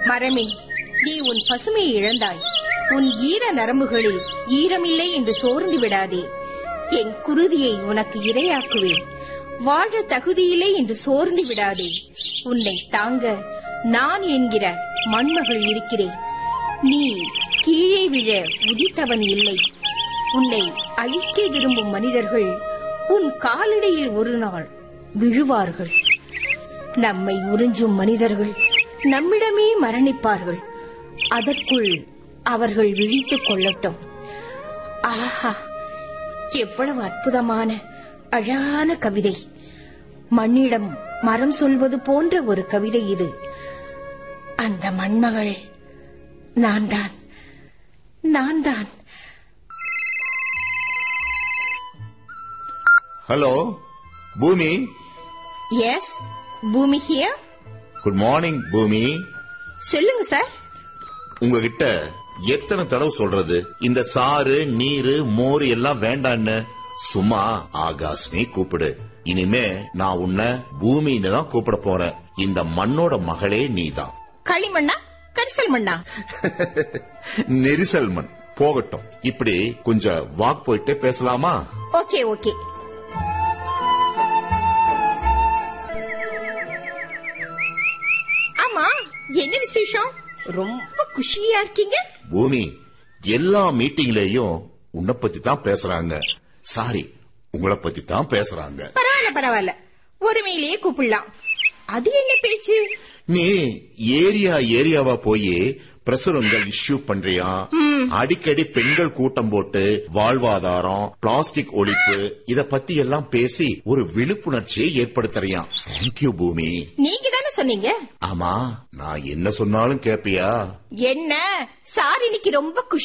மரமே நீ உன் பசுமையை இழந்தாய் உன் ஈர நரம்புகளில் ஈரமில்லை என்று சோர்ந்து விடாதே என் குருதியை உனக்கு இரையாக்குவேன் வாழ தகுதியில்லை என்று சோர்ந்து விடாதே உன்னை தாங்க நான் என்கிற மண்மகள் இருக்கிறேன் நீ கீழே விழ உதித்தவன் இல்லை உன்னை அழிக்க விரும்பும் மனிதர்கள் உன் காலடியில் ஒரு நாள் விழுவார்கள் நம்மை உறிஞ்சும் மனிதர்கள் நம்மிடமே மரணிப்பார்கள் அதற்குள் அவர்கள் விழித்துக் கொள்ளட்டும் ஆஹா எவ்வளவு அற்புதமான அழகான கவிதை மண்ணிடம் மரம் சொல்வது போன்ற ஒரு கவிதை இது அந்த மண்மகள் நான் தான் நான் தான் ஹலோ பூமி எஸ் பூமி ஹியர் குட் மார்னிங் பூமி சொல்லுங்க சார் உங்ககிட்ட எத்தனை தடவை சொல்றது இந்த சாறு நீரு மோர் எல்லாம் வேண்டான்னு சும்மா ஆகாஷ்னே கூப்பிடு இனிமே நான் உன்னை பூமின்னு தான் கூப்பிட போறேன் இந்த மண்ணோட மகளே நீதான் களிமண்ணா கரிசல் மண்ணா நெரிசல் மண் போகட்டும் இப்படி கொஞ்சம் வாக் போயிட்டு பேசலாமா ஓகே ஓகே ஆமா என்ன விசேஷம் ரொம்ப குஷியா இருக்கீங்க பூமி எல்லா மீட்டிங்லயும் உன்னை பத்தி தான் பேசுறாங்க சாரி உங்களை பத்தி தான் பேசுறாங்க பரவாயில்ல பரவாயில்ல ஒருமையிலேயே கூப்பிடலாம் அது என்ன பேச்சு நீ ஏரியா ஏரியாவா போய் பிரசுரங்கள் இஷ்யூ பண்றியா அடிக்கடி பெண்கள் கூட்டம் போட்டு வாழ்வாதாரம் பிளாஸ்டிக் ஒழிப்பு இத பத்தி எல்லாம் பேசி ஒரு விழிப்புணர்ச்சியை ஏற்படுத்துறியா தேங்க்யூ பூமி நீங்க தானே சொன்னீங்க ஆமா நான் என்ன சொன்னாலும் கேப்பியா என்ன சார் இன்னைக்கு ரொம்ப குஷி